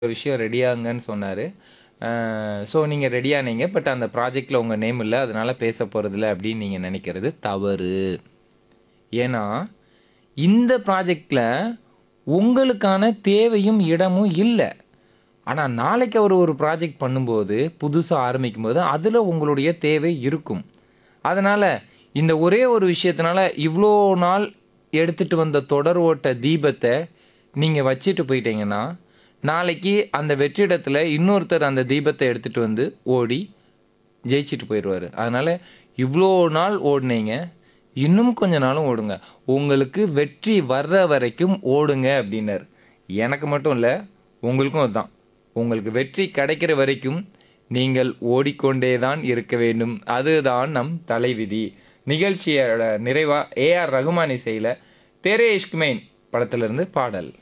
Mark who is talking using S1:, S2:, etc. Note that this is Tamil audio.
S1: விஷயம் ரெடியாங்கன்னு சொன்னார் ஸோ நீங்கள் ரெடியானீங்க பட் அந்த ப்ராஜெக்டில் உங்கள் நேம் இல்லை அதனால் பேச போகிறதில்ல அப்படின்னு நீங்கள் நினைக்கிறது தவறு ஏன்னா இந்த ப்ராஜெக்டில் உங்களுக்கான தேவையும் இடமும் இல்லை ஆனால் நாளைக்கு அவர் ஒரு ப்ராஜெக்ட் பண்ணும்போது புதுசாக ஆரம்பிக்கும் போது அதில் உங்களுடைய தேவை இருக்கும் அதனால் இந்த ஒரே ஒரு விஷயத்தினால இவ்வளோ நாள் எடுத்துகிட்டு வந்த தொடர் ஓட்ட தீபத்தை நீங்கள் வச்சுட்டு போயிட்டீங்கன்னா நாளைக்கு அந்த வெற்றிடத்தில் இன்னொருத்தர் அந்த தீபத்தை எடுத்துகிட்டு வந்து ஓடி ஜெயிச்சிட்டு போயிடுவார் அதனால் இவ்வளோ நாள் ஓடுனீங்க இன்னும் கொஞ்ச நாளும் ஓடுங்க உங்களுக்கு வெற்றி வர்ற வரைக்கும் ஓடுங்க அப்படின்னார் எனக்கு மட்டும் இல்லை உங்களுக்கும் அதுதான் உங்களுக்கு வெற்றி கிடைக்கிற வரைக்கும் நீங்கள் ஓடிக்கொண்டே தான் இருக்க வேண்டும் அதுதான் நம் தலைவிதி நிகழ்ச்சியோட நிறைவா ஏஆர் ரகுமான் இசையில் தெரே இஷ்க்மெயின் படத்திலிருந்து பாடல்